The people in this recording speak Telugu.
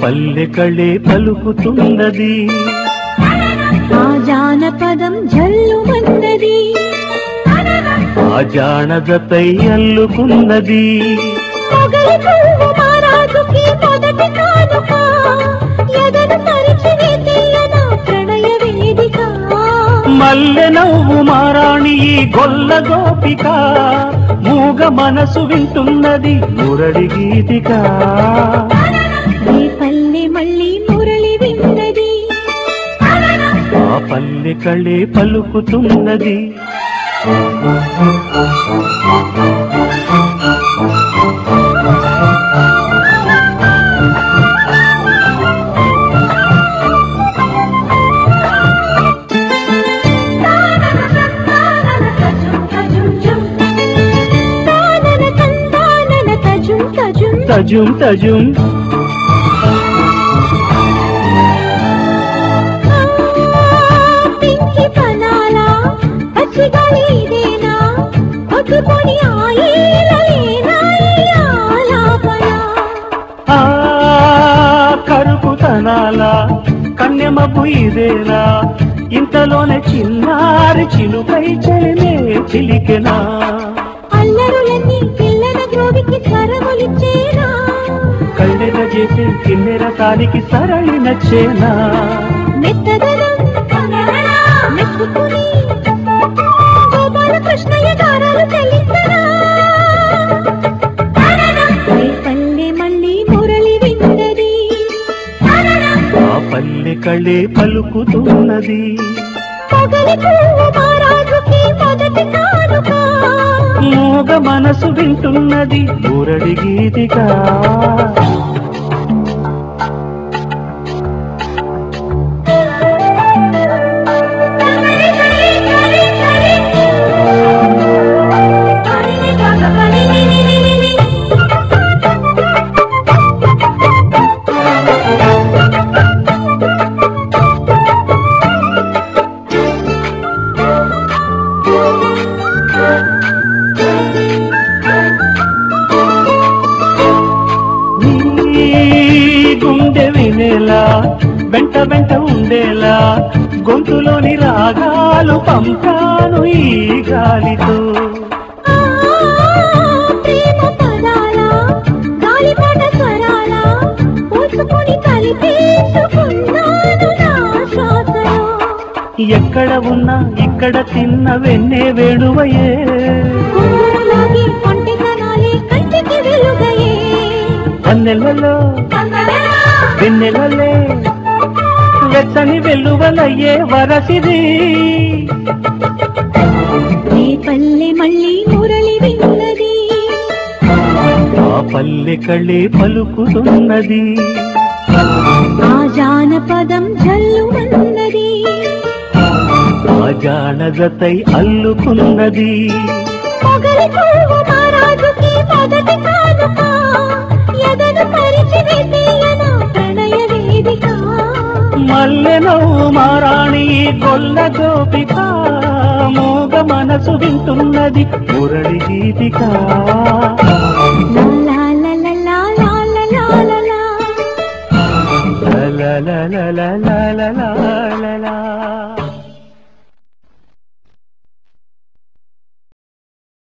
పల్లె కళే పలుకుతున్నది ఆ జానపదం జల్లుమన్నది ఆ జానదతై అల్లుకున్నది మొగలి పువ్వు మహారాజుకి మొదటి కానుక ఎదను పరిచినే తీయన ప్రణయ వేదిక మల్లె నవ్వు మారాణి ఈ గొల్ల గోపిక మూగ మనసు వింటున్నది మురళి గీతిక ఈ పల్లె మళ్ళీ మురళి విన్నది ఆ పల్లె కళే పలుకుతున్నది తానన తందానన తజుం తజుం తజుం తజుం పింకి పనాలా పచ్చిగాలి ఇదేనా ఒట్టుకొని ఆయేలలేనా ఈ ఆలాపన ఆ కరుకుతనాల కన్యమపు ఇదేనా ఇంతలోనే చిన్నారి చిలుకై చెలిమే చిలికెనా అల్లరులన్నీ పిల్లల గ్రోవికి స్వరములిచ్చేనా కళ్ళెర చేసే కిన్నెర తానికి సరళి నచ్చేనా మెత్తదనం మెచ్చుకుని గోపాల కృష్ణయ్య గారాలు చెల్లించరా ఈ పల్లె మళ్ళీ మురళి విన్నది ఆ పల్లె కళ్ళే పలుకుతున్నది పొగలి పువ్వు మహారాజుకి మొదటి కానుక మూగ మనసు వింటున్నది మురడి గీతిగా నీ గుండె వినేలా వెంట వెంట ఉండేలా గొంతులోని రాగాలు పంపాను ఈ గాలితో ఆ, ప్రేమ పదాల గాలిపాట స్వరాల పూసుకొని కలిపేసుకున్నాను నా శ్వాసలో ఎక్కడ ఉన్నా ఇక్కడ తిన్న వెన్నే వేణువయే కొంగురులాగి ఒంటితనాలే కంటికి వెలుగయే అన్నెలలో వెన్నెలలే వెచ్చని వెల్లువలయ్యే వరసిది ఈ పల్లె మళ్ళీ మురళి విన్నది ఆ పల్లె కళ్ళే పలుకుతున్నది ఆ జానపదం జల్లుమన్నది ఆ జానదతై అల్లుకున్నది పొగలి పువ్వు మహారాజుకి మొదటి కానుక ఎదను పరిచినే తీయన ప్రణయ వేదిక మల్లె నవ్వు మారాణి గొల్ల గోపిక మూగ మనసు వింటున్నది మురళి గీతిక లా లా లా లా లా లా లా లా లా. ల ల ల ల ల ల ల ల ల.